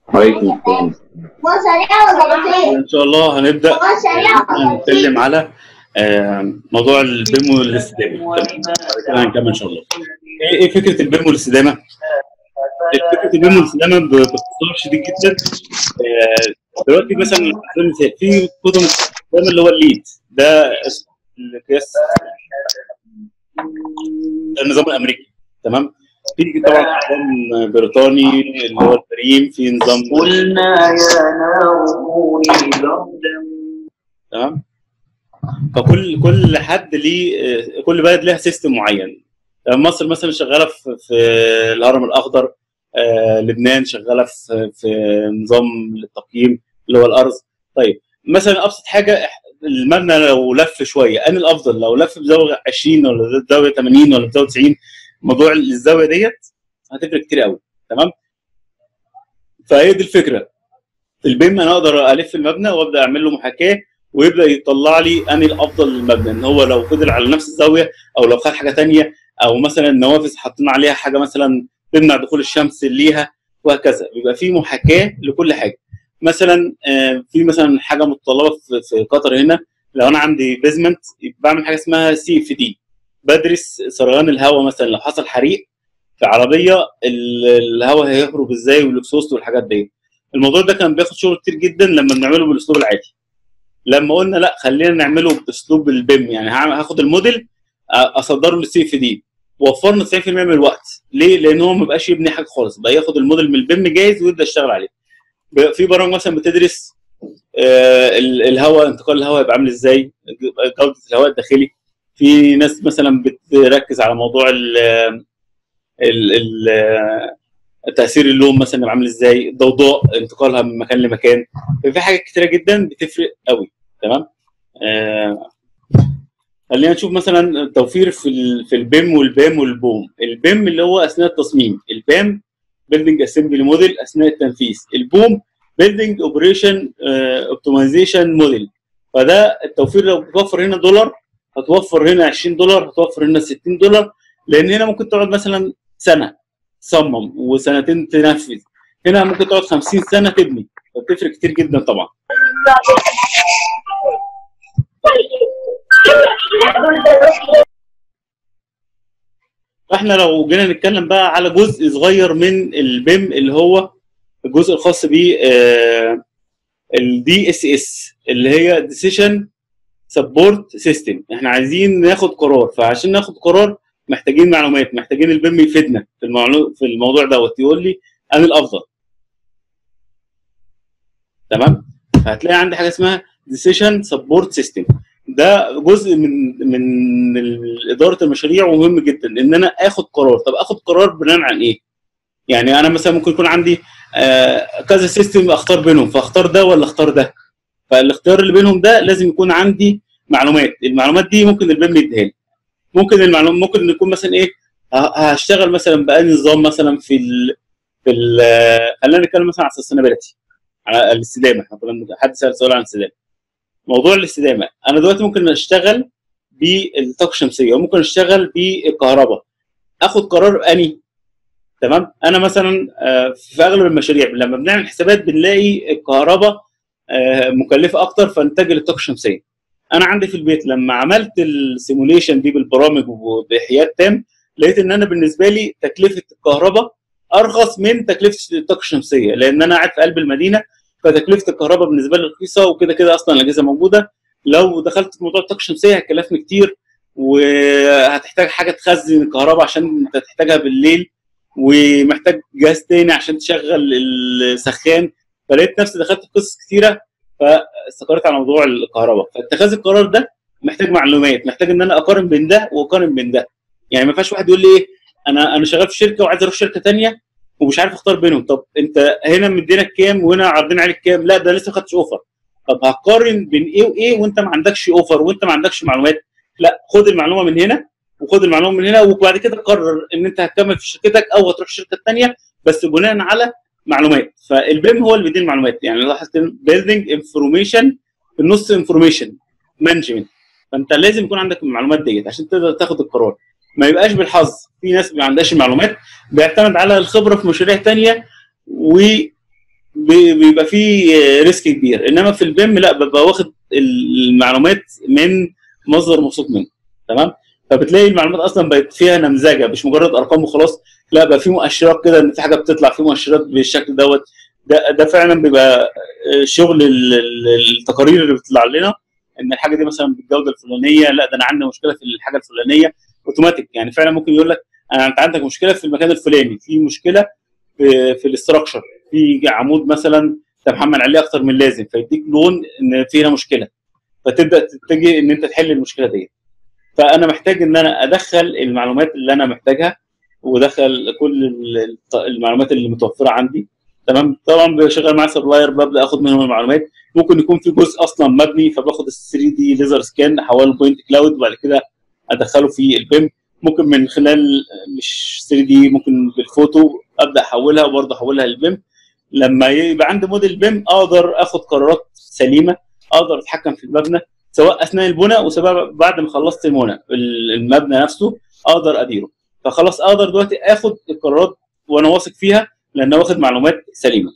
عليكم السلام هو سريع ولا بطيء؟ ان شاء الله هنبدا هو سريع هنتكلم على آه، موضوع البيم والاستدامه تمام بعد كده هنكمل ان شاء الله ايه إيه فكره البيم والاستدامه؟ فكره البيم والاستدامه ب- باختصار شديد جدا آه، دلوقتي مثلا على سبيل المثال في كتب الاستدامه اللي هو الليد ده اسمه القياس ده النظام الامريكي تمام في طبعا نظام بريطاني اللي هو البريم في نظام قلنا يا نار كوني بردا تمام فكل كل حد ليه آه، كل بلد لها سيستم معين تمام؟ مصر مثلا شغاله في, في الهرم الاخضر آه، لبنان شغاله في في نظام التقييم اللي هو الارز طيب مثلا ابسط حاجه إح- المبنى لو لف شويه انا الافضل لو لف بزاويه 20 ولا بزاويه 80 ولا بزاويه 90 موضوع الزاويه ديت هتفرق كتير قوي تمام فهي دي الفكره في البيم انا اقدر الف المبنى وابدا اعمل له محاكاه ويبدا يطلع لي انهي الافضل للمبنى ان هو لو فضل على نفس الزاويه او لو خد حاجه تانية او مثلا النوافذ حاطين عليها حاجه مثلا تمنع دخول الشمس ليها وهكذا بيبقى في محاكاه لكل حاجه مثلا آه، في مثلا حاجه متطلبه في- في قطر هنا لو انا عندي بيزمنت بعمل حاجه اسمها سي اف دي بدرس سريان الهواء مثلا لو حصل حريق في عربيه ال- الهواء هيهرب ازاي والاكسوست والحاجات دي الموضوع ده كان بياخد شغل كتير جدا لما بنعمله بالاسلوب العادي لما قلنا لا خلينا نعمله باسلوب البيم يعني هعمل- هاخد الموديل أ- اصدره للسي اف دي وفرنا 90% من الوقت ليه؟ لان هو ما بقاش يبني حاجه خالص بقى ياخد الموديل من البيم جاهز ويبدا يشتغل عليه ب- في برامج مثلا بتدرس آه، ال- الهواء انتقال الهواء يبقى عامل ازاي جوده الهواء الداخلي في ناس مثلا بتركز على موضوع ال ال ال تاثير اللون مثلا يبقى عامل ازاي الضوضاء انتقالها من مكان لمكان في حاجات كتيره جدا بتفرق قوي تمام آه خلينا نشوف مثلا التوفير في ال- في البيم والبام والبوم البيم اللي هو اثناء التصميم البام بيلدينج اسمبلي موديل اثناء التنفيذ البوم بيلدينج اوبريشن اوبتمايزيشن موديل فده التوفير لو بتوفر هنا دولار هتوفر هنا 20 دولار هتوفر هنا 60 دولار لان هنا ممكن تقعد مثلا سنه تصمم وسنتين تنفذ هنا ممكن تقعد 50 سنه تبني فبتفرق كتير جدا طبعا فاحنا لو جينا نتكلم بقى على جزء صغير من البيم اللي هو الجزء الخاص ب الدي اس اس اللي هي ديسيشن سبورت سيستم احنا عايزين ناخد قرار فعشان ناخد قرار محتاجين معلومات محتاجين البيم يفيدنا في المعلو... في الموضوع دوت يقول لي انا الافضل تمام فهتلاقي عندي حاجه اسمها ديسيشن سبورت سيستم ده جزء من من ال- اداره المشاريع ومهم جدا ان انا اخد قرار طب اخد قرار بناء عن ايه يعني انا مثلا ممكن يكون عندي آه كذا سيستم اختار بينهم فاختار ده ولا اختار ده فالاختيار اللي بينهم ده لازم يكون عندي معلومات المعلومات دي ممكن البيم يديها لي ممكن المعلومات ممكن يكون مثلا ايه ه- هشتغل مثلا بأي نظام مثلا في ال في ال خلينا نتكلم مثلا على السستينابيلتي على الاستدامه احنا كنا حد سال سؤال عن الاستدامه موضوع الاستدامه انا دلوقتي ممكن اشتغل بالطاقه الشمسيه وممكن اشتغل بالكهرباء اخد قرار اني تمام انا مثلا آه، في اغلب المشاريع لما بنعمل حسابات بنلاقي الكهرباء آه، مكلفه اكتر فنتجه للطاقه الشمسيه انا عندي في البيت لما عملت السيموليشن دي بالبرامج وباحياء تام لقيت ان انا بالنسبه لي تكلفه الكهرباء ارخص من تكلفه الطاقه الشمسيه لان انا قاعد في قلب المدينه فتكلفه الكهرباء بالنسبه لي رخيصه وكده كده اصلا الاجهزه موجوده لو دخلت في موضوع الطاقه الشمسيه هتكلفني كتير وهتحتاج حاجه تخزن الكهرباء عشان انت تحتاجها بالليل ومحتاج جهاز تاني عشان تشغل السخان فلقيت نفسي دخلت في قصص كتيره فاستقريت على موضوع الكهرباء فاتخاذ القرار ده محتاج معلومات محتاج ان انا اقارن بين ده واقارن بين ده يعني ما ينفعش واحد يقول لي ايه انا انا شغال في شركه وعايز اروح شركه تانية ومش عارف اختار بينهم طب انت هنا مدينك كام وهنا عارضين عليك كام لا ده لسه ما خدتش اوفر طب هقارن بين ايه وايه وانت ما عندكش اوفر وانت ما عندكش معلومات لا خد المعلومه من هنا وخد المعلومه من هنا وبعد كده قرر ان انت هتكمل في شركتك او هتروح الشركه الثانيه بس بناء على معلومات فالبيم هو اللي بيدي المعلومات يعني لاحظت بيلدينج انفورميشن في النص انفورميشن مانجمنت فانت لازم يكون عندك المعلومات ديت عشان تقدر تاخد القرار ما يبقاش بالحظ في ناس ما عندهاش المعلومات بيعتمد على الخبره في مشاريع تانية و بي- بيبقى فيه ريسك كبير انما في البيم لا ببقى واخد المعلومات من مصدر موثوق منه تمام فبتلاقي المعلومات اصلا بقت فيها نمذجه مش مجرد ارقام وخلاص لا بقى في مؤشرات كده ان في حاجه بتطلع في مؤشرات بالشكل دوت ده ده فعلا بيبقى شغل ال- ال- التقارير اللي بتطلع لنا ان الحاجه دي مثلا بالجوده الفلانيه لا ده انا عندي مشكله في الحاجه الفلانيه اوتوماتيك يعني فعلا ممكن يقول لك أنا انت عندك مشكله في المكان الفلاني في مشكله في, في الاستراكشر في عمود مثلا انت محمل عليه اكتر من لازم فيديك لون ان في هنا مشكله فتبدا تتجه ان انت تحل المشكله دي فانا محتاج ان انا ادخل المعلومات اللي انا محتاجها وادخل كل ال- المعلومات اللي متوفره عندي تمام طبعا بشغل مع سبلاير ببدا اخد منهم المعلومات ممكن يكون في جزء اصلا مبني فباخد ال 3 دي ليزر سكان احوله بوينت كلاود وبعد كده ادخله في البيم ممكن من خلال مش 3 دي ممكن بالفوتو ابدا احولها وبرضه احولها للبيم لما يبقى عندي موديل بيم اقدر اخد قرارات سليمه اقدر اتحكم في المبنى سواء اثناء البناء وسواء بعد ما خلصت البناء المبنى نفسه اقدر اديره فخلاص اقدر دلوقتي اخد القرارات وانا واثق فيها لان أنا واخد معلومات سليمه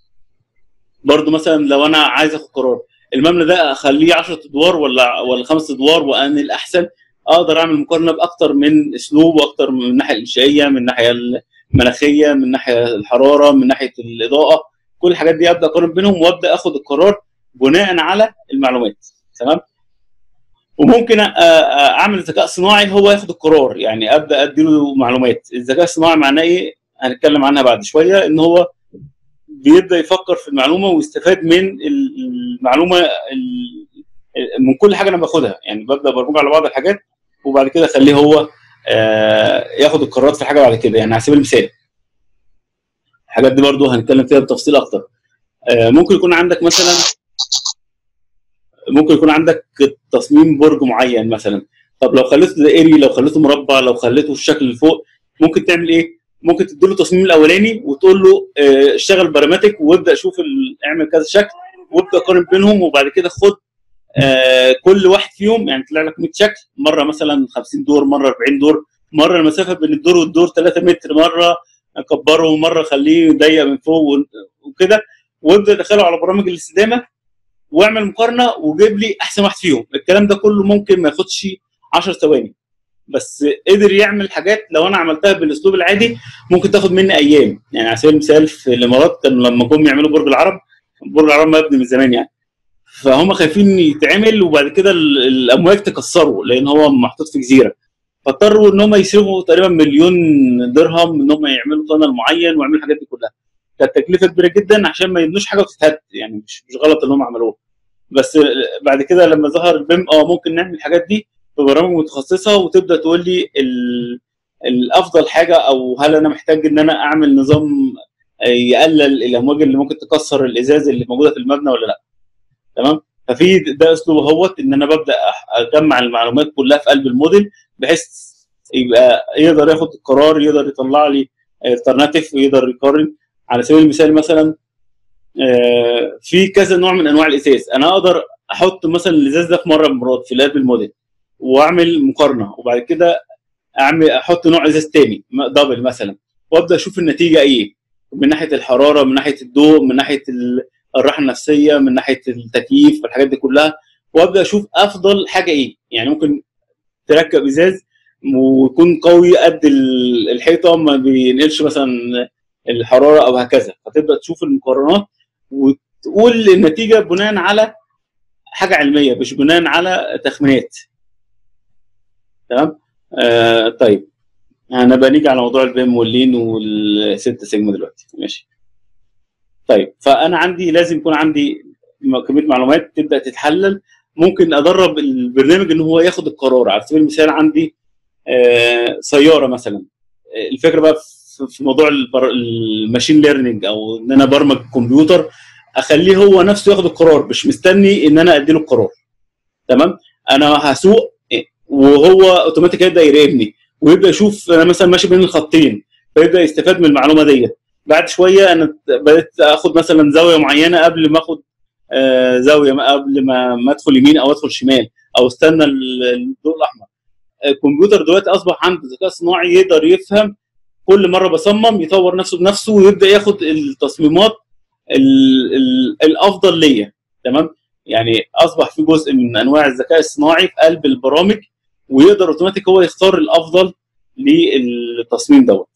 برضو مثلا لو انا عايز اخد قرار المبنى ده اخليه 10 ادوار ولا ولا خمس ادوار وان الاحسن اقدر اعمل مقارنه باكتر من اسلوب واكتر من الناحيه الانشائيه من الناحيه المناخيه من ناحيه الحراره من ناحيه الاضاءه كل الحاجات دي ابدا اقارن بينهم وابدا اخد القرار بناء على المعلومات تمام وممكن أ- أ- اعمل ذكاء صناعي هو ياخد القرار يعني ابدا اديله معلومات الذكاء الصناعي معناه ايه هنتكلم عنها بعد شويه ان هو بيبدا يفكر في المعلومه ويستفاد من المعلومه ال- من كل حاجه انا باخدها يعني ببدا برمج على بعض الحاجات وبعد كده اخليه هو آه، ياخد القرارات في حاجه بعد كده يعني على سبيل المثال الحاجات دي برضو هنتكلم فيها بتفصيل اكتر آه، ممكن يكون عندك مثلا ممكن يكون عندك تصميم برج معين مثلا طب لو خليته دائري لو خليته مربع لو خليته الشكل اللي فوق ممكن تعمل ايه؟ ممكن تديله التصميم الاولاني وتقول له آه، اشتغل براماتيك وابدا شوف ال- اعمل كذا شكل وابدا قارن بينهم وبعد كده خد آه، كل واحد فيهم يعني طلع لك 100 شكل مره مثلا 50 دور مره 40 دور مره المسافه بين الدور والدور 3 متر مره اكبره مره اخليه ضيق من فوق و- وكده وابدا ادخله على برامج الاستدامه واعمل مقارنه وجيب لي احسن واحد فيهم الكلام ده كله ممكن ما ياخدش 10 ثواني بس قدر يعمل حاجات لو انا عملتها بالاسلوب العادي ممكن تاخد مني ايام يعني على سبيل المثال في الامارات كانوا لما جم يعملوا برج العرب برج العرب مبني من زمان يعني فهم خايفين يتعمل وبعد كده ال- الامواج تكسره لان هو محطوط في جزيره فاضطروا ان هم يصرفوا تقريبا مليون درهم ان هم يعملوا تونل معين ويعملوا الحاجات دي كلها كانت تكلفه كبيره جدا عشان ما يبنوش حاجه وتتهد يعني مش مش غلط ان هم عملوها بس بعد كده لما ظهر البيم اه ممكن نعمل الحاجات دي في برامج متخصصه وتبدا تقول لي ال- الافضل حاجه او هل انا محتاج ان انا اعمل نظام يقلل الامواج اللي ممكن تكسر الازاز اللي موجوده في المبنى ولا لا تمام ففي ده اسلوب اهوت ان انا ببدا أح- اجمع المعلومات كلها في قلب الموديل بحيث يبقى يقدر ياخد القرار يقدر يطلع لي الترناتيف ويقدر يقارن على سبيل المثال مثلا آه، في كذا نوع من انواع الازاز انا اقدر احط مثلا الازاز ده في مره من المرات في قلب الموديل واعمل مقارنه وبعد كده اعمل احط نوع ازاز تاني م- دبل مثلا وابدا اشوف النتيجه ايه من ناحيه الحراره من ناحيه الضوء من ناحيه ال- الراحه النفسيه من ناحيه التكييف والحاجات دي كلها وابدا اشوف افضل حاجه ايه يعني ممكن تركب ازاز ويكون قوي قد ال- الحيطه ما بينقلش مثلا الحراره او هكذا فتبدا تشوف المقارنات وتقول النتيجه بناء على حاجه علميه مش بناء على تخمينات تمام آه طيب هنبقى نيجي على موضوع البيم واللين والست سيجما دلوقتي ماشي طيب فانا عندي لازم يكون عندي م- كميه معلومات تبدا تتحلل ممكن ادرب البرنامج ان هو ياخد القرار على سبيل المثال عندي آه سياره مثلا آه، الفكره بقى في- في موضوع البر- الماشين ليرنينج او ان انا برمج كمبيوتر اخليه هو نفسه ياخد القرار مش مستني ان انا اديله القرار تمام انا هسوق وهو اوتوماتيك يبدا يراقبني ويبدا يشوف انا مثلا ماشي بين الخطين فيبدا يستفاد من المعلومه دي بعد شويه انا بدات اخد مثلا زاويه معينه قبل ما اخد آه، زاويه ما قبل ما ما ادخل يمين او ادخل شمال او استنى ال- الضوء الاحمر الكمبيوتر دلوقتي اصبح عنده ذكاء صناعي يقدر يفهم كل مره بصمم يطور نفسه بنفسه ويبدا ياخد التصميمات ال- ال- الافضل ليا تمام يعني اصبح في جزء من انواع الذكاء الصناعي في قلب البرامج ويقدر اوتوماتيك هو يختار الافضل للتصميم دوت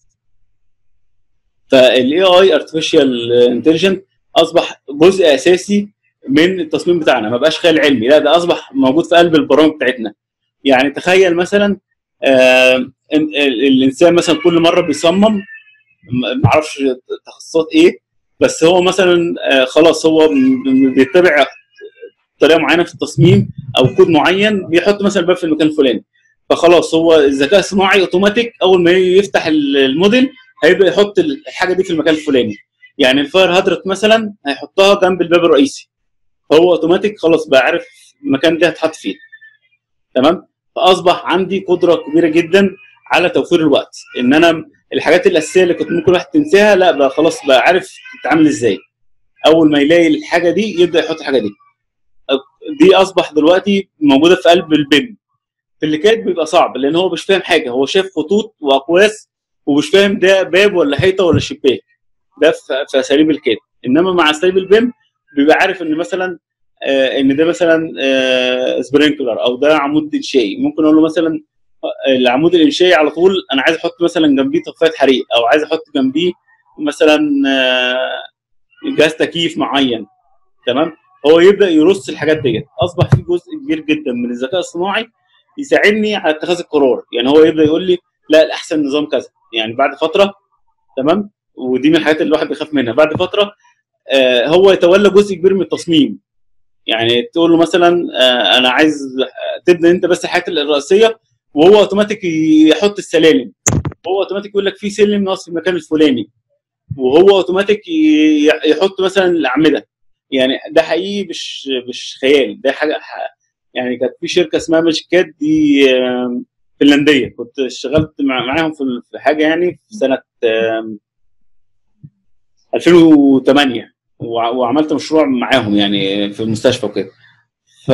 فالاي اي ارتفيشال انتليجنت اصبح جزء اساسي من التصميم بتاعنا ما بقاش خيال علمي لا ده اصبح موجود في قلب البرامج بتاعتنا يعني تخيل مثلا آه إن- ال- الانسان مثلا كل مره بيصمم م- معرفش تخصصات ايه بس هو مثلا آه خلاص هو م- م- بيتبع طريقه معينه في التصميم او كود معين بيحط مثلا الباب في المكان الفلاني فخلاص هو الذكاء الصناعي اوتوماتيك اول ما يفتح ال- الموديل هيبدا يحط الحاجه دي في المكان الفلاني يعني الفاير هادرت مثلا هيحطها جنب الباب الرئيسي هو اوتوماتيك خلاص بقى عارف المكان ده هتحط فيه تمام فاصبح عندي قدره كبيره جدا على توفير الوقت ان انا الحاجات الاساسيه اللي كنت ممكن واحد تنساها لا بقى خلاص بقى عارف تتعامل ازاي اول ما يلاقي الحاجه دي يبدا يحط الحاجه دي دي اصبح دلوقتي موجوده في قلب البيم في اللي كانت بيبقى صعب لان هو مش فاهم حاجه هو شايف خطوط واقواس ومش فاهم ده باب ولا حيطه ولا شباك ده في في اساليب الكاد انما مع اساليب البيم بيبقى عارف ان مثلا آه ان ده مثلا آه سبرينكلر او ده عمود انشائي ممكن اقول له مثلا آه، العمود الانشائي على طول انا عايز احط مثلا جنبيه طفايه حريق او عايز احط جنبيه مثلا آه، جهاز تكييف معين تمام هو يبدا يرص الحاجات ديت اصبح في جزء كبير جدا من الذكاء الصناعي يساعدني على اتخاذ القرار يعني هو يبدا يقول لي لا الاحسن نظام كذا يعني بعد فتره تمام ودي من الحاجات اللي الواحد بيخاف منها بعد فتره آه هو يتولى جزء كبير من التصميم يعني تقول له مثلا آه انا عايز تبدا انت بس الحاجات الرئيسيه وهو اوتوماتيك يحط السلالم هو اوتوماتيك يقول لك في سلم ناقص في المكان الفلاني وهو اوتوماتيك ي- يحط مثلا الاعمده يعني ده حقيقي مش مش خيال ده حاجه ح- يعني كانت في شركه اسمها ماجيكات دي آم، فنلنديه كنت اشتغلت مع- معاهم في في حاجه يعني في سنه آم، 2008 وع- وعملت مشروع معاهم يعني في المستشفى وكده ف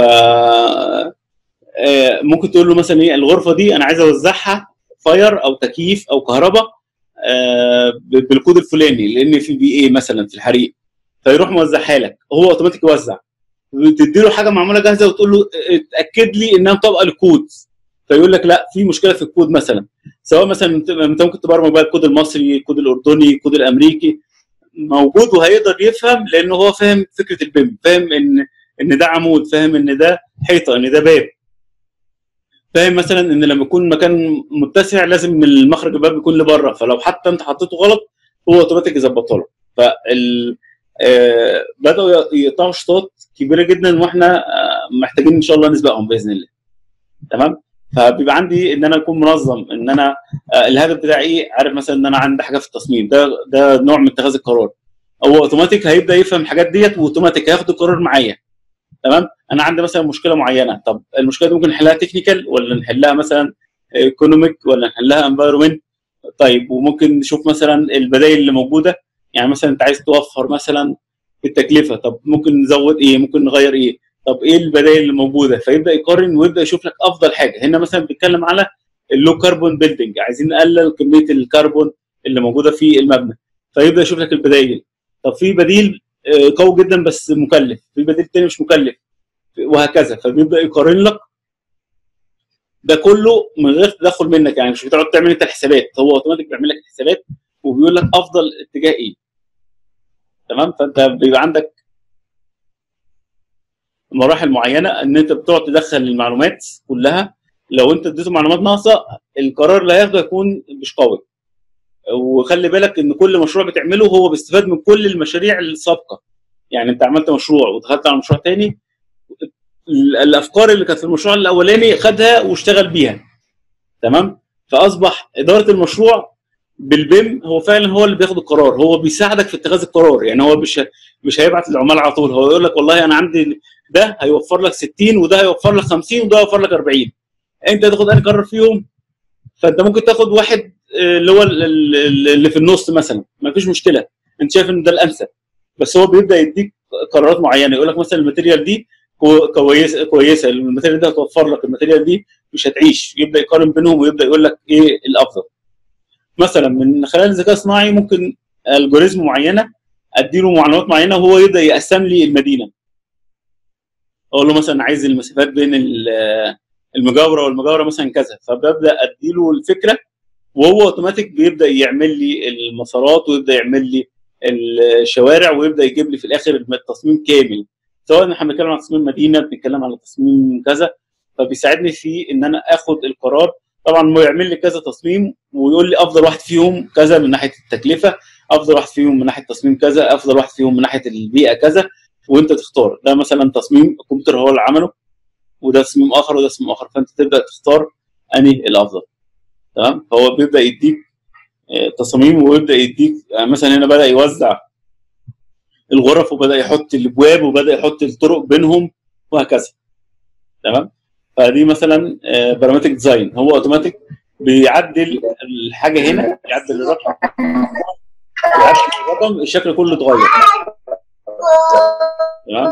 آه، ممكن تقول له مثلا ايه الغرفه دي انا عايز اوزعها فاير او تكييف او كهرباء آه، ب- بالكود الفلاني لان في بي اي مثلا في الحريق فيروح موزعها لك هو اوتوماتيك يوزع تدي له حاجه معموله جاهزه وتقول له اتاكد لي انها مطابقه للكود فيقول لك لا في مشكله في الكود مثلا سواء مثلا انت أنت ممكن تبرمج بقى الكود المصري الكود الاردني الكود الامريكي موجود وهيقدر يفهم لانه هو فاهم فكره البيم فاهم ان ان ده عمود فاهم ان ده حيطه ان ده باب فاهم مثلا ان لما يكون مكان متسع لازم المخرج الباب يكون لبره فلو حتى انت حطيته غلط هو اوتوماتيك يظبطها له فال آه، بداوا يقطعوا شطات كبيره جدا واحنا آه، محتاجين ان شاء الله نسبقهم باذن الله تمام فبيبقى عندي ان انا اكون منظم ان انا آه، الهدف بتاعي ايه عارف مثلا ان انا عندي حاجه في التصميم ده ده نوع من اتخاذ القرار هو اوتوماتيك هيبدا يفهم الحاجات ديت واوتوماتيك هياخد القرار معايا تمام انا عندي مثلا مشكله معينه طب المشكله دي ممكن نحلها تكنيكال ولا نحلها مثلا ايكونوميك ولا نحلها انفايرمنت طيب وممكن نشوف مثلا البدائل اللي موجوده يعني مثلا انت عايز توفر مثلا في التكلفه طب ممكن نزود ايه ممكن نغير ايه طب ايه البدائل اللي موجوده فيبدا يقارن ويبدا يشوف لك افضل حاجه هنا مثلا بنتكلم على اللو كربون بيلدينج عايزين نقلل كميه الكربون اللي موجوده في المبنى فيبدا يشوف لك البدائل طب في بديل آه، قوي جدا بس مكلف في بديل تاني مش مكلف وهكذا فبيبدا يقارن لك ده كله من غير تدخل منك يعني مش بتقعد تعمل انت الحسابات هو اوتوماتيك بيعمل لك الحسابات وبيقول لك افضل اتجاه ايه تمام فانت بيبقى عندك مراحل معينه ان انت بتقعد تدخل المعلومات كلها لو انت اديته معلومات ناقصه القرار اللي هياخده هيكون مش قوي وخلي بالك ان كل مشروع بتعمله هو بيستفاد من كل المشاريع السابقه يعني انت عملت مشروع ودخلت على مشروع تاني ال- الافكار اللي كانت في المشروع الاولاني خدها واشتغل بيها تمام فاصبح اداره المشروع بالبيم هو فعلا هو اللي بياخد القرار هو بيساعدك في اتخاذ القرار يعني هو مش مش هيبعت العمال على طول هو يقول لك والله انا عندي ده هيوفر لك 60 وده هيوفر لك 50 وده هيوفر لك 40 انت تاخد انهي قرار فيهم فانت ممكن تاخد واحد آه، اللي هو ال- ال- اللي في النص مثلا ما فيش مشكله انت شايف ان ده الانسب بس هو بيبدا يديك قرارات معينه يقول لك مثلا الماتيريال دي كو- كويسه كويسه الماتيريال دي هتوفر لك الماتيريال دي مش هتعيش يبدا يقارن بينهم ويبدا يقول لك ايه الافضل مثلا من خلال الذكاء الصناعي ممكن الجوريزم معينه اديله معلومات معينه وهو يبدا يقسم لي المدينه اقول له مثلا عايز المسافات بين ال- المجاوره والمجاوره مثلا كذا فببدا اديله الفكره وهو اوتوماتيك بيبدا يعمل لي المسارات ويبدا يعمل لي الشوارع ويبدا يجيب لي في الاخر التصميم كامل سواء احنا بنتكلم عن تصميم مدينه بنتكلم عن تصميم كذا فبيساعدني في ان انا اخد القرار طبعا هو يعمل لي كذا تصميم ويقول لي افضل واحد فيهم كذا من ناحيه التكلفه افضل واحد فيهم من ناحيه تصميم كذا افضل واحد فيهم من ناحيه البيئه كذا وانت تختار ده مثلا تصميم الكمبيوتر هو اللي عمله وده تصميم اخر وده تصميم اخر فانت تبدا تختار انهي الافضل تمام فهو بيبدا يديك آه، تصاميم ويبدا يديك يعني مثلا هنا بدا يوزع الغرف وبدا يحط الابواب وبدا يحط الطرق بينهم وهكذا تمام فدي مثلا آه، برامتك ديزاين هو اوتوماتيك بيعدل الحاجه هنا يعدل الرقم يعدل الرقم الشكل كله اتغير تمام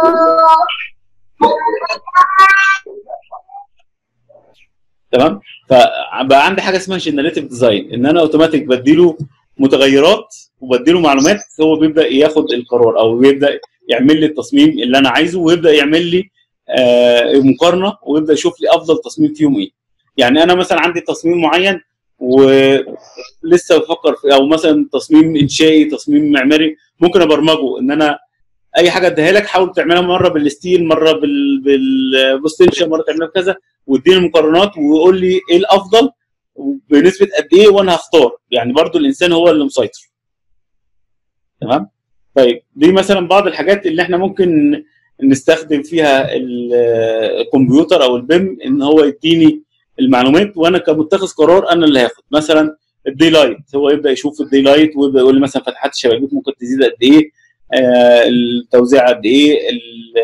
تمام فبقى عندي حاجه اسمها جنريتيف ديزاين ان انا اوتوماتيك بديله متغيرات وبديله معلومات هو بيبدا ياخد القرار او بيبدا يعمل لي التصميم اللي انا عايزه ويبدا يعمل لي آه مقارنه ويبدا يشوف لي افضل تصميم فيهم ايه يعني انا مثلا عندي تصميم معين ولسه بفكر في او مثلا تصميم انشائي تصميم معماري ممكن ابرمجه ان انا اي حاجه اديها لك حاول تعملها مره بالستيل مره بال بالبوستنشن مره تعملها بكذا واديني المقارنات وقول لي ايه الافضل بنسبه قد ايه وانا هختار يعني برضو الانسان هو اللي مسيطر تمام طيب دي مثلا بعض الحاجات اللي احنا ممكن نستخدم فيها ال- الكمبيوتر او البيم ان هو يديني المعلومات وانا كمتخذ قرار انا اللي هاخد مثلا الدي لايت هو يبدا يشوف الدي لايت ويبدا يقول لي مثلا فتحات الشبابيك ممكن تزيد قد ايه آه التوزيع قد ايه ال-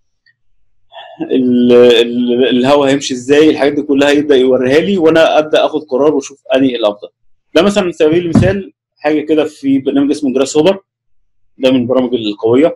ال- ال- الهواء هيمشي ازاي الحاجات دي كلها يبدا يوريها لي وانا ابدا اخد قرار واشوف انهي الافضل ده مثلا على سبيل المثال حاجه كده في برنامج اسمه جراس هوبر ده من البرامج القويه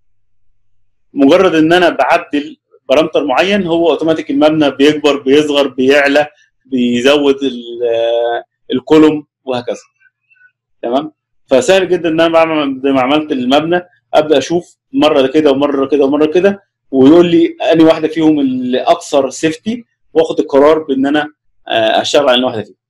مجرد ان انا بعدل بارامتر معين هو اوتوماتيك المبنى بيكبر بيصغر بيعلى بيزود ال- الكولوم وهكذا تمام فسهل جدا ان انا بعمل زي ما عملت المبنى ابدا اشوف مره كده ومره كده ومره كده ويقول لي انهي واحده فيهم اللي اكثر سيفتي واخد القرار بان انا آه، اشتغل على انهي واحده فيهم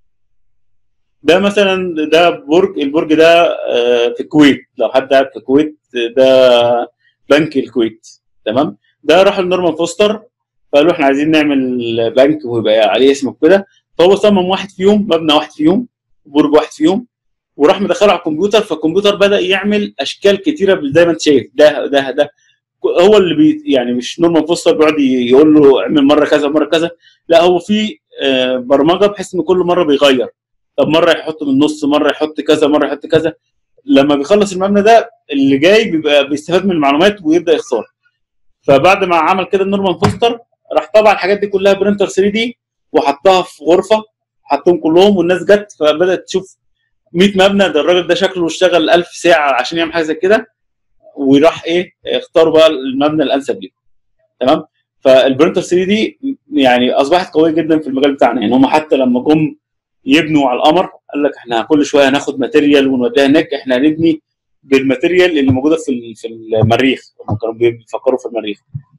ده مثلا ده برج البرج ده آه، في الكويت لو حد قاعد في الكويت ده بنك الكويت تمام ده راح لنورمان فوستر فقالوا احنا عايزين نعمل بنك ويبقى عليه اسمك كده فهو صمم واحد فيهم مبنى واحد فيهم برج واحد فيهم وراح مدخله على الكمبيوتر فالكمبيوتر بدا يعمل اشكال كتيره زي ما انت شايف ده ده ده هو اللي بي يعني مش نورمان فوستر بيقعد يقول له اعمل مره كذا مره كذا لا هو في آه، برمجه بحيث ان كل مره بيغير طب مره يحط من النص مره يحط كذا مره يحط كذا لما بيخلص المبنى ده اللي جاي بيبقى بيستفاد من المعلومات ويبدا يختار فبعد ما عمل كده نورمان فوستر راح طبع الحاجات دي كلها برينتر 3 دي وحطها في غرفه حطهم كلهم والناس جت فبدات تشوف 100 مبنى ده الراجل ده شكله اشتغل 1000 ساعه عشان يعمل حاجه زي كده وراح ايه اختاروا بقى المبنى الانسب ليه تمام فالبرينتر 3 دي يعني اصبحت قويه جدا في المجال بتاعنا يعني هم حتى لما جم يبنوا على القمر قال لك احنا كل شويه هناخد ماتيريال ونوديها هناك احنا هنبني بالماتيريال اللي موجوده في ال- في المريخ هم كانوا بيفكروا في المريخ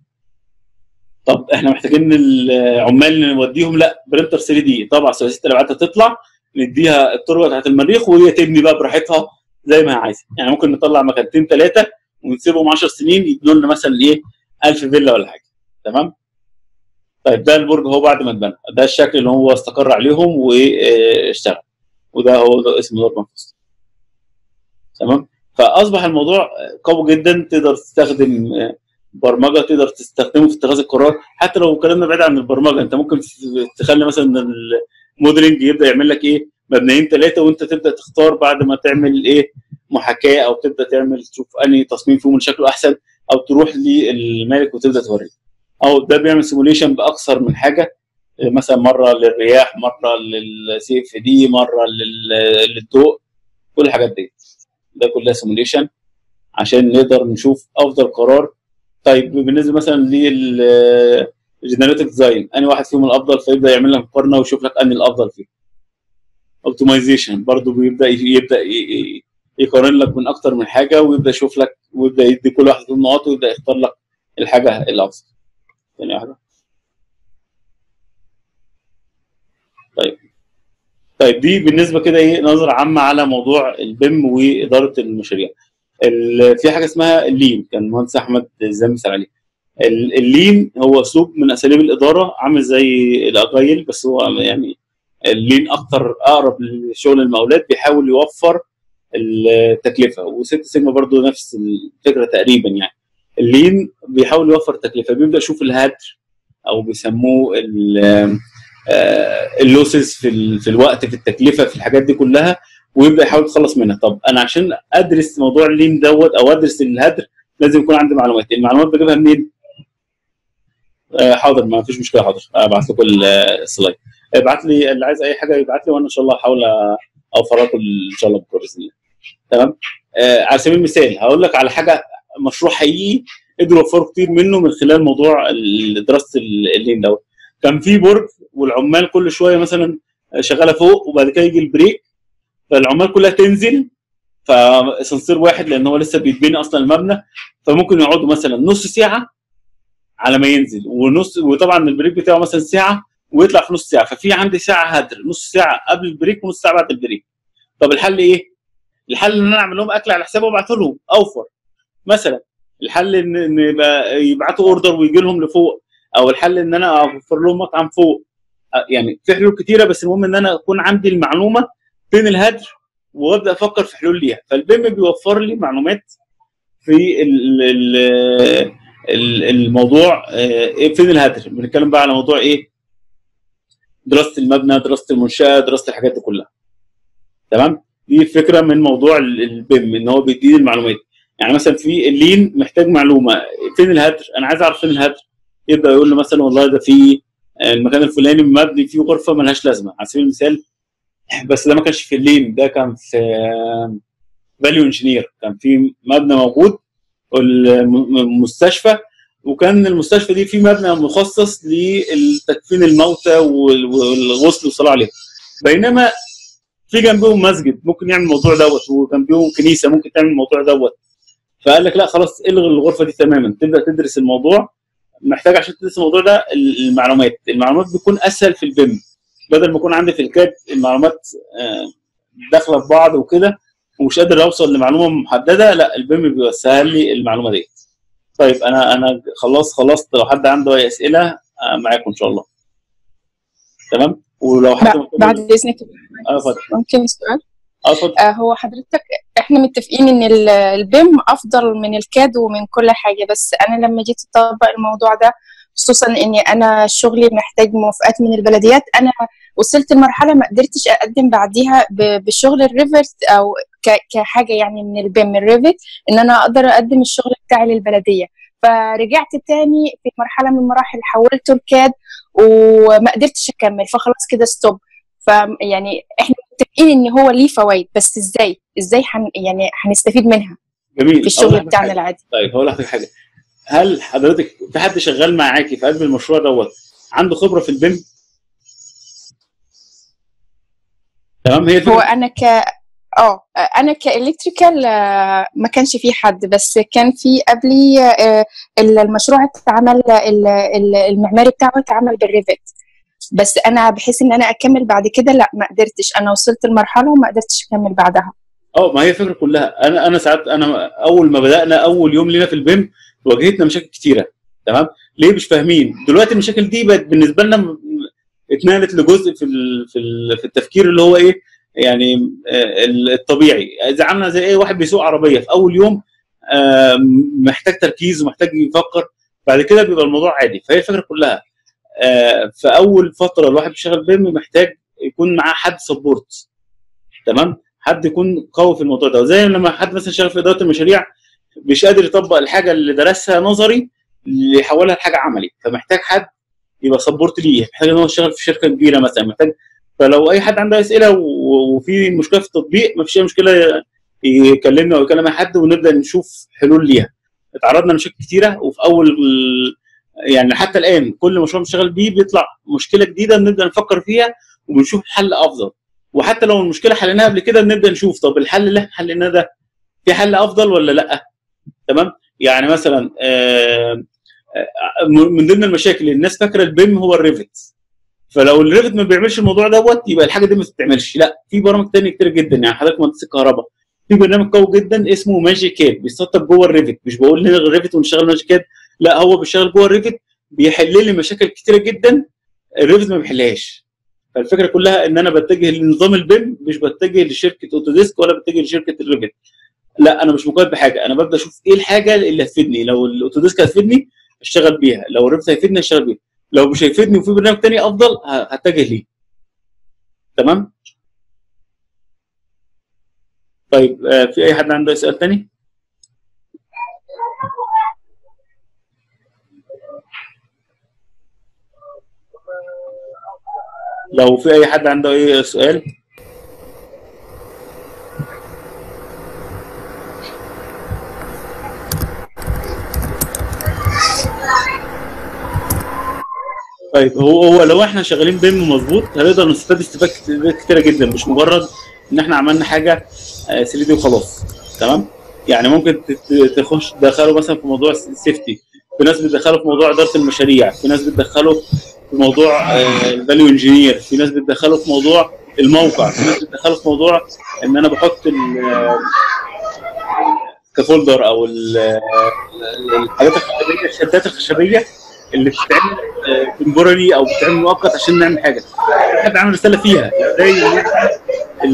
طب احنا محتاجين العمال نوديهم لا برينتر 3 دي طبعا ثلاثيه الابعاد هتطلع نديها التربه بتاعت المريخ وهي تبني بقى براحتها زي ما هي عايزه يعني ممكن نطلع مكانتين ثلاثه ونسيبهم 10 سنين يبنوا لنا مثلا ايه 1000 فيلا ولا حاجه تمام طيب ده البرج هو بعد ما اتبنى ده الشكل اللي هو استقر عليهم واشتغل وده هو ده اسمه نورمان فوستر تمام فاصبح الموضوع قوي جدا تقدر تستخدم آه، برمجه تقدر تستخدمه في اتخاذ القرار حتى لو كلامنا بعيد عن البرمجه انت ممكن تخلي مثلا الموديلنج يبدا يعمل لك ايه مبنيين ثلاثه وانت تبدا تختار بعد ما تعمل ايه محاكاه او تبدا تعمل تشوف انهي تصميم فيهم اللي شكله احسن او تروح للمالك وتبدا توريه او ده بيعمل سيموليشن باكثر من حاجه مثلا مره للرياح مره للسي اف دي مره لل- للضوء كل الحاجات دي ده كلها سيموليشن عشان نقدر نشوف افضل قرار طيب بالنسبه مثلا للجنريتيف ديزاين انهي واحد فيهم الافضل فيبدا يعمل لك مقارنه ويشوف لك انهي الافضل فيه اوبتمايزيشن برضو بيبدا يبدا ي- ي- يقارن لك من اكتر من حاجه ويبدا يشوف لك ويبدا يدي كل واحد فيهم نقاط ويبدا يختار لك الحاجه الافضل ثانيه واحده طيب طيب دي بالنسبه كده ايه نظره عامه على موضوع البيم واداره المشاريع ال- في حاجه اسمها اللين كان المهندس احمد زي مثال عليه ال- اللين هو اسلوب من اساليب الاداره عامل زي الاجايل بس هو يعني اللين اكتر اقرب لشغل المقاولات بيحاول يوفر التكلفه وست سيجما برضو نفس الفكره تقريبا يعني اللين بيحاول يوفر تكلفه بيبدا يشوف الهدر او بيسموه ال- آه، اللوسز في ال- في الوقت في التكلفه في الحاجات دي كلها ويبدا يحاول يتخلص منها طب انا عشان ادرس موضوع اللين دوت او ادرس الهدر لازم يكون عندي معلومات المعلومات بجيبها منين آه، حاضر ما فيش مشكله حاضر ابعت لكم ال- السلايد ابعت لي اللي عايز اي حاجه يبعت لي وانا ان شاء الله هحاول اوفرها لكم ان شاء الله بكره باذن الله تمام آه على سبيل المثال هقول لك على حاجه مشروع حقيقي قدروا يوفروا كتير منه من خلال موضوع ال- دراسه ال- اللين دوت كان في برج والعمال كل شويه مثلا شغاله فوق وبعد كده يجي البريك فالعمال كلها تنزل فاسانسير واحد لان هو لسه بيتبني اصلا المبنى فممكن يقعدوا مثلا نص ساعه على ما ينزل ونص وطبعا البريك بتاعه مثلا ساعه ويطلع في نص ساعه ففي عندي ساعه هدر نص ساعه قبل البريك ونص ساعه بعد البريك طب الحل ايه؟ الحل ان انا اعمل لهم اكل على حسابي وابعته لهم اوفر مثلا الحل ان ان يبقى يبعتوا اوردر ويجي لهم لفوق او الحل ان انا اوفر لهم مطعم فوق أه، يعني في حلول كتيره بس المهم ان انا اكون عندي المعلومه فين الهدر وابدا افكر في حلول ليها فالبيم بيوفر لي معلومات في ال ال ال- الموضوع آه، إيه فين الهدر بنتكلم بقى على موضوع ايه دراسه المبنى دراسه المنشاه دراسه الحاجات دي كلها تمام دي فكره من موضوع ال- البيم ان هو بيديني المعلومات يعني مثلا في اللين محتاج معلومه فين الهدر انا عايز اعرف فين الهدر يبدا يقول له مثلا والله ده في المكان الفلاني مبني فيه غرفه ملهاش لازمه على سبيل المثال بس ده ما كانش في اللين ده كان في فاليو انجينير كان في مبنى موجود المستشفى وكان المستشفى دي في مبنى مخصص لتكفين الموتى وال- والغسل والصلاه عليهم بينما في جنبهم مسجد ممكن يعمل الموضوع دوت وجنبهم كنيسه ممكن تعمل الموضوع دوت فقال لك لا خلاص الغي الغرفه دي تماما تبدا تدرس الموضوع محتاج عشان تدرس الموضوع ده المعلومات المعلومات بتكون اسهل في البيم بدل ما يكون عندي في الكاد المعلومات آه، داخله في بعض وكده ومش قادر اوصل لمعلومه محدده لا البيم بيسهل لي المعلومه دي طيب انا انا خلاص خلصت لو حد عنده اي اسئله آه، معاكم ان شاء الله تمام ولو حد ب- بعد اذنك اه اتفضل ممكن سؤال اه اتفضل آه هو حضرتك احنا متفقين ان ال- البيم افضل من الكاد ومن كل حاجه بس انا لما جيت اطبق الموضوع ده خصوصا اني انا شغلي محتاج موافقات من البلديات انا وصلت لمرحله ما قدرتش اقدم بعديها ب- بشغل الريفرت او ك- كحاجه يعني من البيم الريفت ان انا اقدر اقدم الشغل بتاعي للبلديه فرجعت تاني في مرحله من المراحل حولته الكاد وما قدرتش اكمل فخلاص كده ستوب فيعني احنا متفقين ان هو ليه فوائد بس ازاي ازاي حن يعني هنستفيد منها جميل في أقول الشغل لك بتاعنا حاجة. العادي طيب هقول لحضرتك حاجه هل حضرتك في حد شغال معاكي في قلب المشروع دوت عنده خبره في البيم؟ تمام هي هو الفكره انا ك اه انا كالكتريكال آه، ما كانش في حد بس كان في قبلي آه، المشروع اتعمل ال- ال- المعماري بتاعه اتعمل بالريفت بس انا بحيث ان انا اكمل بعد كده لا ما قدرتش انا وصلت لمرحله وما قدرتش اكمل بعدها اه ما هي الفكره كلها انا انا ساعات انا اول ما بدانا اول يوم لينا في البيم واجهتنا مشاكل كتيره تمام ليه مش فاهمين دلوقتي المشاكل دي بقت بالنسبه لنا م- اتنقلت لجزء في ال- في ال- في التفكير اللي هو ايه يعني آه، ال- الطبيعي اذا عامله زي ايه واحد بيسوق عربيه في اول يوم آه، محتاج تركيز ومحتاج يفكر بعد كده بيبقى الموضوع عادي فهي الفكره كلها آه، في اول فتره الواحد بيشتغل بيم محتاج يكون معاه حد سبورت تمام حد يكون قوي في الموضوع ده زي لما حد مثلا شغال في اداره المشاريع مش قادر يطبق الحاجه اللي درسها نظري اللي يحولها لحاجه عملي فمحتاج حد يبقى سبورت ليه محتاج ان هو يشتغل في شركه كبيره مثلا محتاج فلو اي حد عنده اسئله و- وفي مشكله في التطبيق ما فيش اي مشكله يكلمنا او يكلم اي حد ونبدا نشوف حلول ليها اتعرضنا لمشاكل كتيره وفي اول يعني حتى الان كل مشروع بنشتغل بيه بيطلع مشكله جديده بنبدا نفكر فيها وبنشوف حل افضل وحتى لو المشكله حليناها قبل كده بنبدا نشوف طب الحل اللي احنا حليناه ده في حل افضل ولا لا تمام يعني مثلا آه، آه، من ضمن المشاكل اللي الناس فاكره البيم هو الريفت فلو الريفت ما بيعملش الموضوع دوت يبقى الحاجه دي ما بتتعملش لا في برامج تانية كتير جدا يعني حضرتك مهندس الكهرباء في برنامج قوي جدا اسمه ماجيكاد بيسطب جوه الريفت مش بقول نلغي الريفت ونشغل ماجيكاد لا هو بيشتغل جوه الريفت بيحل لي مشاكل كتيره جدا الريفت ما بيحلهاش فالفكره كلها ان انا بتجه لنظام البيم مش بتجه لشركه اوتوديسك ولا بتجه لشركه الريفت لا انا مش مقيد بحاجه انا ببدا اشوف ايه الحاجه اللي هتفيدني لو الاوتوديسك هتفيدني اشتغل بيها لو الريفت هيفيدني اشتغل بيها لو مش هيفيدني وفي برنامج تاني افضل ه- هتجه ليه تمام طيب آه، في اي حد عنده سؤال تاني لو في اي حد عنده اي سؤال طيب هو هو لو احنا شغالين بيم مظبوط هنقدر نستفاد استفاد كت- كتيره جدا مش مجرد ان احنا عملنا حاجه 3 دي وخلاص تمام يعني ممكن تت- تخش تدخله مثلا في موضوع السيفتي في ناس بتدخله في موضوع اداره المشاريع في ناس بتدخله في موضوع الفاليو انجينير في ناس بتدخله في موضوع الموقع في ناس بتدخله في موضوع ان انا بحط ال- كفولدر او ال- ال- الحاجات الخشبيه الشدات الخشبيه اللي بتتعمل تمبورالي او بتتعمل مؤقت عشان نعمل حاجه حد عامل رساله فيها زي ال-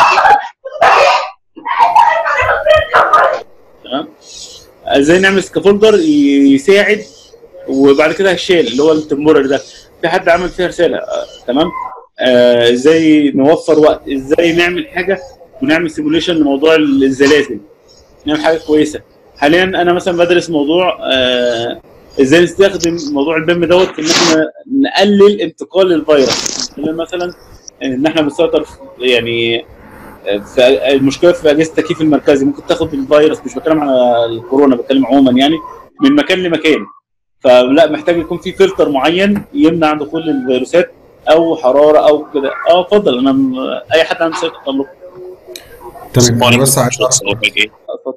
تمام ازاي نعمل سكافولدر يساعد وبعد كده هيشيل اللي هو التمبورالي ده في حد عمل فيها رساله آه، تمام آه، ازاي نوفر وقت ازاي نعمل حاجه ونعمل سيموليشن لموضوع الزلازل نعمل حاجه كويسه حاليا انا مثلا بدرس موضوع آه، ازاي نستخدم موضوع البيم دوت في ان احنا نقلل انتقال الفيروس من خلال مثلا ان احنا بنسيطر في- يعني في المشكله في اجهزه التكييف المركزي ممكن تاخد الفيروس مش بتكلم على الكورونا بتكلم عموما يعني من مكان لمكان فلا محتاج يكون في فلتر معين يمنع دخول الفيروسات او حراره او كده اه اتفضل انا م- اي حد عنده سؤال اتفضل تمام انا بس عايز شخص أقول لك إيه؟ اتفضل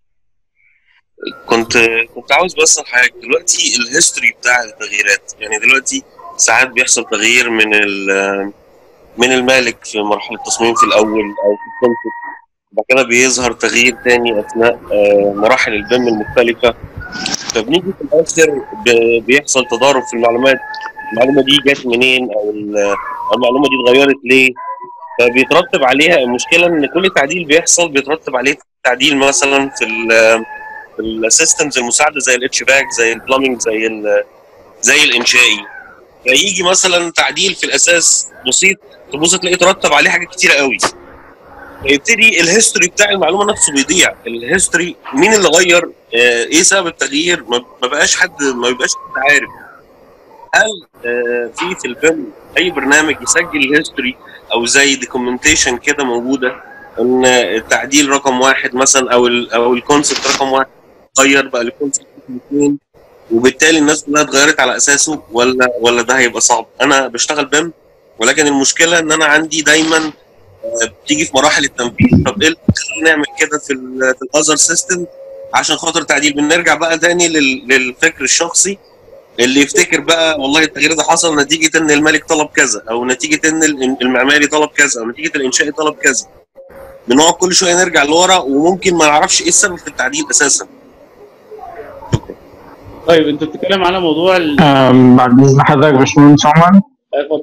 كنت كنت عاوز بس حضرتك دلوقتي الهيستوري بتاع التغييرات يعني دلوقتي ساعات بيحصل تغيير من ال- من المالك في مرحله التصميم في الاول او في الكونسبت بعد كده بيظهر تغيير تاني اثناء آه، مراحل البيم المختلفه فبنيجي في الاخر ب- بيحصل تضارب في المعلومات المعلومه دي جت منين او ال- المعلومه دي اتغيرت ليه فبيترتب عليها المشكله ان كل تعديل بيحصل بيترتب عليه تعديل مثلا في ال في السيستمز المساعده زي الاتش باك زي البلامينج زي ال زي الانشائي فيجي مثلا تعديل في الاساس بسيط تبص تلاقيه ترتب عليه حاجات كتيره قوي فيبتدي الهيستوري بتاع المعلومه نفسه بيضيع الهيستوري مين اللي غير آه، ايه سبب التغيير ما ما بقاش حد ما بيبقاش حد عارف هل آه، في في الفيلم اي برنامج يسجل الهيستوري او زي دوكيومنتيشن كده موجوده ان التعديل رقم واحد مثلا او ال او الكونسبت رقم واحد غير بقى الكونسبت رقم اثنين وبالتالي الناس كلها اتغيرت على اساسه ولا ولا ده هيبقى صعب انا بشتغل بيم ولكن المشكله ان انا عندي دايما آه، بتيجي في مراحل التنفيذ طب ايه اللي خلينا نعمل كده في ال في الاذر سيستم عشان خاطر تعديل بنرجع بقى تاني لل- للفكر الشخصي اللي يفتكر بقى والله التغيير ده حصل نتيجه ان الملك طلب كذا او نتيجه ان ال- المعماري طلب كذا او نتيجه الانشائي طلب كذا بنقعد كل شويه نرجع لورا وممكن ما نعرفش ايه السبب في التعديل اساسا طيب انت بتتكلم على موضوع ال- آم، بعد اذن حضرتك يا باشمهندس عمر اتفضل.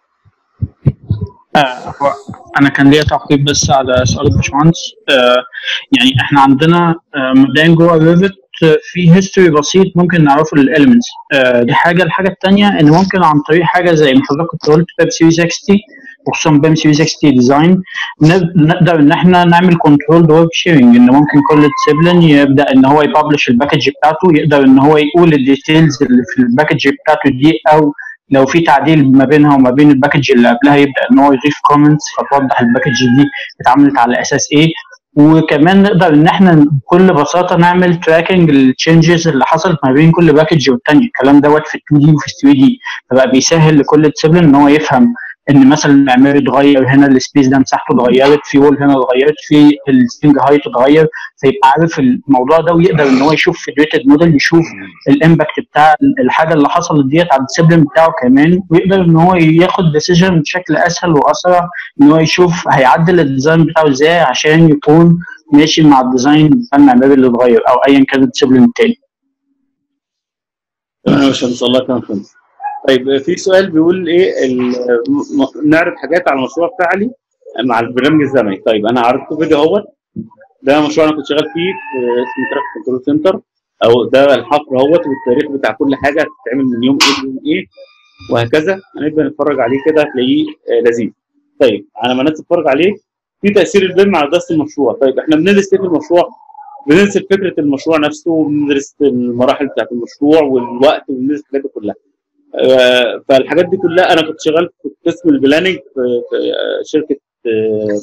آه، هو انا كان ليا تعقيب بس على سؤال الباشمهندس آه، يعني احنا عندنا آه، مبدئيا جوه الريفت في هيستوري بسيط ممكن نعرفه للاليمنتس دي حاجه الحاجه الثانيه ان ممكن عن طريق حاجه زي ما حضرتك كنت قلت بيب سي 60 وخصوصا بيم سي 60 ديزاين نقدر ان احنا نعمل كنترول ورك شيرنج ان ممكن كل ديسيبلين يبدا ان هو يبلش الباكج بتاعته يقدر ان هو يقول الديتيلز اللي في الباكج بتاعته دي او لو في تعديل ما بينها وما بين الباكج اللي قبلها يبدا ان هو يضيف كومنتس فتوضح الباكج دي اتعملت على اساس ايه وكمان نقدر ان احنا بكل بساطه نعمل تراكنج للتشنجز اللي حصلت ما بين كل باكج والتانيه الكلام دوت في 2 دي وفي 3 دي فبقى بيسهل لكل ديسيبلين ان هو يفهم ان مثلا المعماري اتغير هنا السبيس ده مساحته اتغيرت في وول هنا اتغيرت في السبرينج هايت اتغير فيبقى عارف الموضوع ده ويقدر ان هو يشوف في الريتد موديل يشوف الامباكت بتاع الحاجه اللي حصلت ديت على الديسيبلين بتاعه كمان ويقدر ان هو ياخد ديسيجن بشكل اسهل واسرع ان هو يشوف هيعدل الديزاين بتاعه ازاي عشان يكون ماشي مع الديزاين بتاع المعماري اللي اتغير او ايا كان الديسيبلين التاني. تمام يا باشمهندس الله يكرمك يا باشمهندس. طيب في سؤال بيقول ايه ال- م- نعرض حاجات على المشروع فعلي مع البرنامج الزمني طيب انا عرضت فيديو اهوت ده مشروع انا كنت شغال فيه في اسمه تراك كنترول سنتر او ده الحفر اهوت والتاريخ بتاع كل حاجه هتتعمل من يوم ايه ليوم ايه وهكذا هنبدا نتفرج عليه كده هتلاقيه آه، لذيذ طيب على ما الناس تتفرج عليه في تاثير البيم على دراسه المشروع طيب احنا بندرس ايه في المشروع بندرس فكره المشروع نفسه وبندرس المراحل بتاعت المشروع والوقت وبندرس الحاجات دي كلها آه، فالحاجات دي كلها انا كنت شغال في قسم البلاننج في في، آه، شركه آه،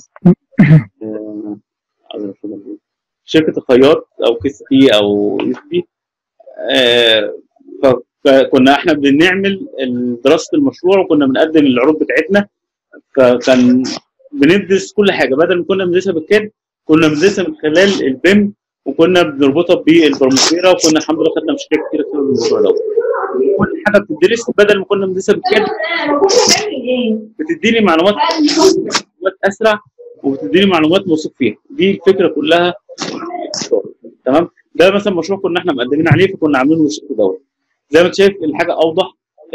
آه، أعوذ بالله من الشيطان. شركه الخياط او كيس بي او يس بي آه، ف- فكنا احنا بنعمل دراسه المشروع وكنا بنقدم العروض بتاعتنا فكان بندرس كل حاجه بدل ما كنا بندرسها بالكاد كنا بندرسها من خلال البيم وكنا بنربطها بالبرمجيرا وكنا الحمد لله خدنا مشاريع كتير بسبب الموضوع ده كل حاجه بتدرس بدل ما كنا بندرسها بالكاد بتديني معلومات معلومات اسرع وبتديني معلومات موثوق فيها دي الفكره كلها تمام ده مثلا مشروع كنا احنا مقدمين عليه فكنا عاملينه بالشكل دوت زي ما انت شايف الحاجه اوضح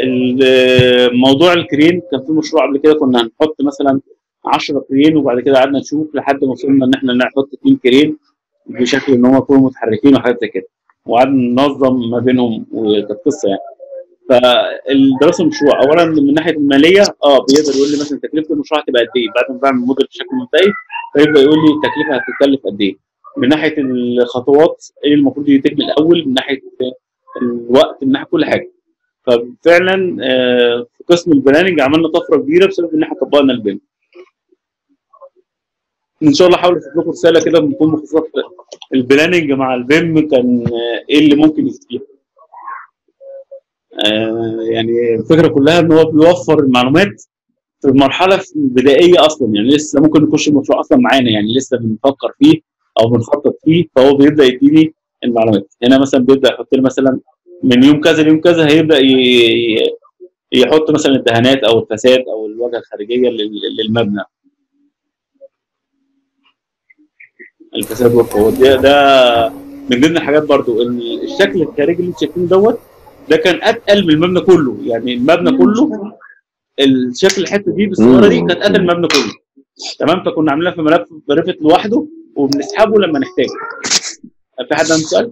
ال- موضوع الكرين كان في مشروع قبل كده كنا هنحط مثلا 10 كرين وبعد كده قعدنا نشوف لحد ما وصلنا ان احنا نحط 2 كرين بشكل ان هم يكونوا متحركين وحاجات زي كده وقعدنا ننظم ما بينهم وكانت قصه يعني فالدراسه المشروع اولا من ناحيه الماليه اه بيقدر يقول لي مثلا تكلفه المشروع هتبقى قد ايه بعد ما بعمل موديل بشكل مبدئي فيبدا يقول لي التكلفه هتتكلف قد ايه من ناحيه الخطوات ايه المفروض يتم الاول من ناحيه الوقت من ناحيه كل حاجه ففعلا آه، في قسم البلاننج عملنا طفره كبيره بسبب ان احنا طبقنا البيم ان شاء الله احاول اسيب لكم رساله كده بتكون مخصصه في البلاننج مع البيم كان آه، ايه اللي ممكن يفيد فيها آه، يعني الفكره كلها ان هو بيوفر المعلومات في المرحله البدائيه اصلا يعني لسه ممكن نخش المشروع اصلا معانا يعني لسه بنفكر فيه او بنخطط فيه فهو بيبدا يديني المعلومات هنا مثلا بيبدا يحط لي مثلا من يوم كذا ليوم كذا هيبدا ي- يحط مثلا الدهانات او الفساد او الواجهه الخارجيه لل- للمبنى الفساد والقوات ده, ده من ضمن الحاجات برضو ال- الشكل الخارجي اللي انتوا شايفينه دوت ده كان اتقل من المبنى كله يعني المبنى كله الشكل الحته دي بالصوره دي كانت اتقل من المبنى كله تمام فكنا عاملينها في ملف بريفت لوحده وبنسحبه لما نحتاجه في حد عنده سؤال؟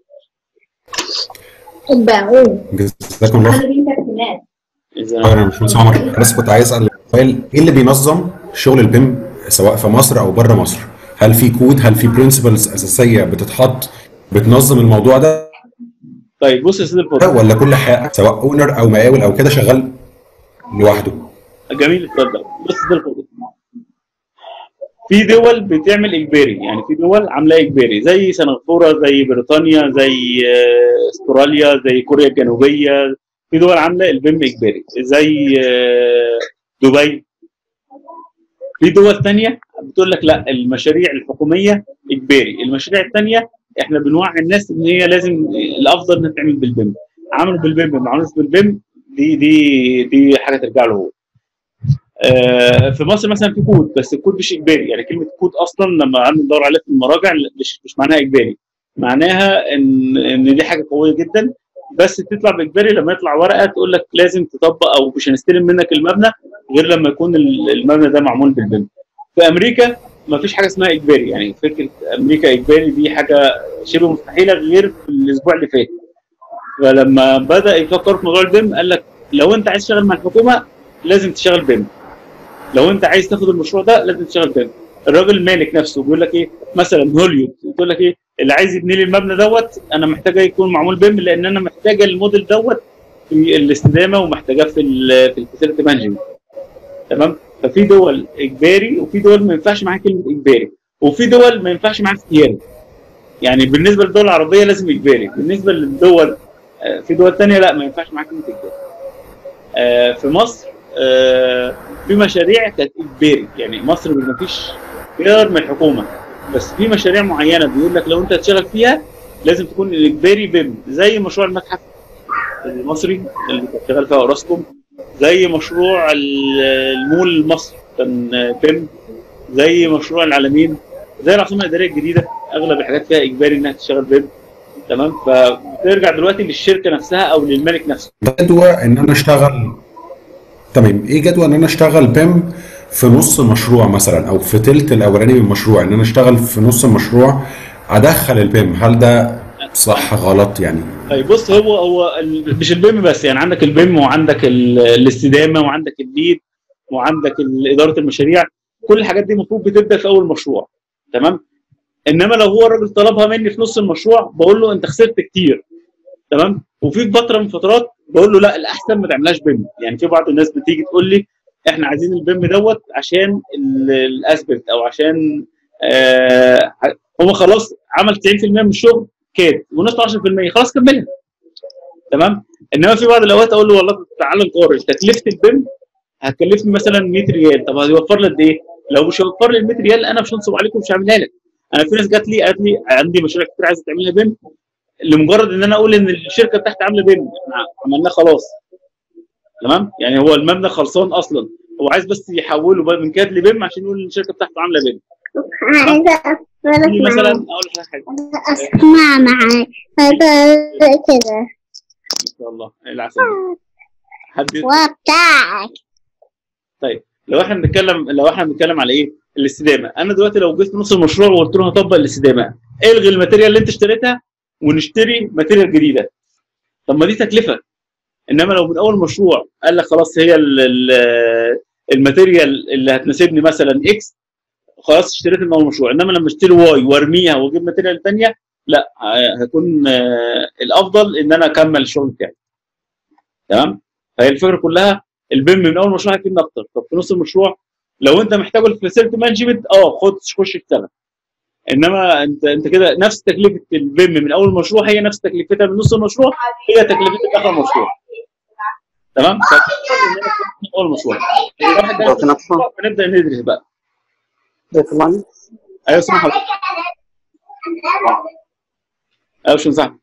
بقول جزاكم الله خير إذا انا باشمهندس عمر بس كنت عايز اسال سؤال ايه اللي بينظم شغل البيم سواء في مصر او بره مصر؟ هل في كود هل في برنسبلز اساسيه بتتحط بتنظم الموضوع ده طيب بص يا سيدي الفاضل ولا كل حاجه سواء اونر او مقاول او كده شغال لوحده؟ جميل اتفضل بص ده الفاضل في دول بتعمل اجباري يعني في دول عاملاه اجباري زي سنغافوره زي بريطانيا زي آه، استراليا زي كوريا الجنوبيه في دول عامله البيم اجباري زي آه، دبي في دول تانية بتقول لك لا المشاريع الحكوميه اجباري المشاريع التانية احنا بنوعي الناس ان هي لازم الافضل انها تعمل بالبيم عملوا بالبيم ما عملوش بالبيم دي دي دي حاجه ترجع له هو آه، في مصر مثلا في كود بس الكود مش اجباري يعني كلمه كود اصلا لما قعدنا ندور عليها في المراجع مش مش معناها اجباري معناها ان ان دي حاجه قويه جدا بس تطلع باجباري لما يطلع ورقه تقول لك لازم تطبق او مش هنستلم منك المبنى غير لما يكون ال- المبنى ده معمول بالبيم في امريكا ما فيش حاجه اسمها اجباري يعني فكره امريكا اجباري دي حاجه شبه مستحيله غير في الاسبوع اللي فات فلما بدا يفكر في موضوع البيم قال لك لو انت عايز تشتغل مع الحكومه لازم تشتغل بيم لو انت عايز تاخد المشروع ده لازم تشتغل بيم الراجل مالك نفسه بيقول لك ايه مثلا هوليوود يقول لك ايه اللي عايز يبني لي المبنى دوت انا محتاجه يكون معمول بيم لان انا محتاجه الموديل دوت في الاستدامه ومحتاجاه في ال في الفاسيلتي مانجمنت تمام ففي دول اجباري وفي دول ما ينفعش معاها كلمه اجباري وفي دول ما ينفعش معاها اختياري يعني بالنسبه للدول العربيه لازم اجباري بالنسبه للدول آه، في دول ثانيه لا ما ينفعش معاها كلمه اجباري آه، في مصر آه، في مشاريع كانت اجباري يعني مصر ما فيش خيار من الحكومه بس في مشاريع معينه بيقول لك لو انت هتشتغل فيها لازم تكون الاجباري بيم زي مشروع المتحف المصري اللي كان شغال فيها اوراسكوم زي مشروع ال- المول المصري كان بيم زي مشروع العالمين زي العاصمه الاداريه الجديده اغلب الحاجات فيها اجباري انها تشتغل بيم تمام فبترجع دلوقتي للشركه نفسها او للمالك نفسه جدوى ان انا اشتغل تمام ايه جدوى ان انا اشتغل بيم في نص مشروع مثلا او في تلت الاولاني من المشروع ان انا اشتغل في نص المشروع ادخل البيم هل ده صح غلط يعني طيب بص هو هو ال- مش البيم بس يعني عندك البيم وعندك ال- الاستدامه وعندك الليد وعندك ال- اداره المشاريع كل الحاجات دي المفروض بتبدا في اول مشروع تمام انما لو هو الراجل طلبها مني في نص المشروع بقول له انت خسرت كتير تمام وفي فتره من فترات بقول له لا الاحسن ما تعملهاش بيم يعني في بعض الناس بتيجي تقول لي احنا عايزين البيم دوت عشان ال- الاسبكت او عشان آه هو خلاص عمل 90% من الشغل كاد ونص 10% خلاص كملها تمام انما في بعض الاوقات اقول له والله تعالى نقارن تكلفه البيم هتكلفني مثلا 100 ريال طب هيوفر لي قد ايه؟ لو مش هيوفر لي ال 100 ريال انا مش هنصب عليكم مش هعملها لك انا في ناس جات لي قالت لي عندي مشاريع كتير عايزه تعملها بيم لمجرد ان انا اقول ان الشركه بتاعتي عامله بيم احنا عملناه خلاص تمام يعني هو المبنى خلصان اصلا هو عايز بس يحوله بقى من كاد لبيم عشان يقول ان الشركه بتاعته عامله بيم عايزة أتفرج في مثلا معاك اقول لك حاجه أسمع معاك هذا كده ان شاء الله العسل حد وبتاعك طيب لو احنا بنتكلم لو احنا بنتكلم على ايه؟ الاستدامه، انا دلوقتي لو جيت في نص المشروع وقلت له هطبق الاستدامه، الغي الماتيريال اللي انت اشتريتها ونشتري ماتيريال جديده. طب ما دي تكلفه. انما لو من اول مشروع قال لك خلاص هي ال- ال- الماتيريال اللي هتناسبني مثلا اكس خلاص اشتريت من اول مشروع، انما لما اشتري واي وارميها واجيب ماتيريال ثانيه لا ه- هيكون آه، الافضل ان انا اكمل الشغل بتاعي. تمام؟ فهي الفكره كلها البيم من اول مشروع هيفيدنا اكتر طب في نص المشروع لو انت محتاجه الفاسيلتي مانجمنت اه خد خش اشتغل انما انت انت كده نفس تكلفه البيم من اول مشروع هي نفس تكلفتها من نص المشروع هي تكلفتها اخر المشروع تمام فالأفضل إن أنا أكون من اول مشروع الواحد ده لكن أصلاً- فنبدا ندرس بقى بيطلعني ايوه اسمع حضرتك ايوه شو صح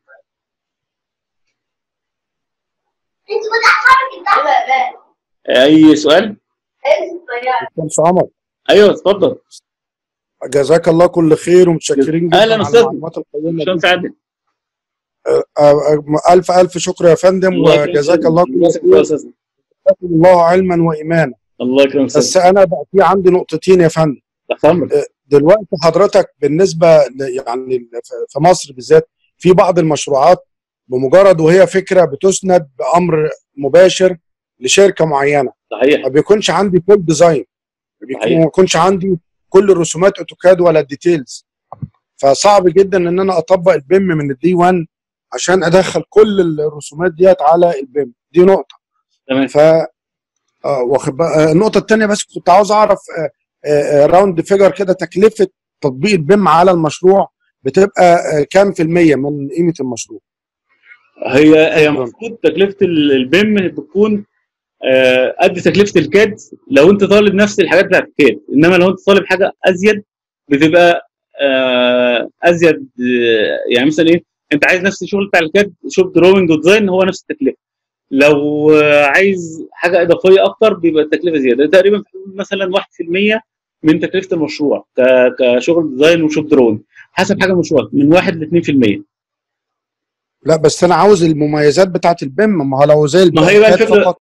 اي سؤال شمس عمر ايوه اتفضل جزاك الله كل خير ومتشكرين جدا أهلاً على أستاذ. المعلومات القيمه شلون دي سعادتك آه، آه، الف الف شكر يا فندم وجزاك الله كل الله خير استاذ جزاكم الله علما وايمانا الله يكرمك بس استاذ انا بقى في عندي نقطتين يا فندم تحت امرك دلوقتي حضرتك بالنسبه ل- يعني ل- في مصر بالذات في بعض المشروعات بمجرد وهي فكره بتسند بامر مباشر لشركه معينه صحيح ما بيكونش عندي فول ديزاين ما بيكون- صحيح. ما بيكونش عندي كل الرسومات اوتوكاد ولا الديتيلز فصعب جدا ان انا اطبق البيم من الدي 1 عشان ادخل كل الرسومات ديت على البيم دي نقطه تمام ف اه واخد بقى- آه، النقطه الثانيه بس كنت عاوز اعرف راوند فيجر كده تكلفه تطبيق البيم على المشروع بتبقى آه، كام في المية من قيمه المشروع هي هي المفروض تكلفه ال- البيم بتكون آه، قد تكلفه الكاد لو انت طالب نفس الحاجات بتاعت الكاد انما لو انت طالب حاجه ازيد بتبقى آه، ازيد آه، يعني مثلا ايه انت عايز نفس الشغل بتاع الكاد شوف دروينج وديزاين هو نفس التكلفه لو آه، عايز حاجه اضافيه اكتر بيبقى التكلفه زياده تقريبا في حدود مثلا 1% من تكلفه المشروع ك- كشغل ديزاين وشوف دروينج حسب حاجه المشروع من 1 ل 2% لا بس انا عاوز المميزات بتاعت البيم ما هو لو زي ما هي بقى الكاد الفكره فقط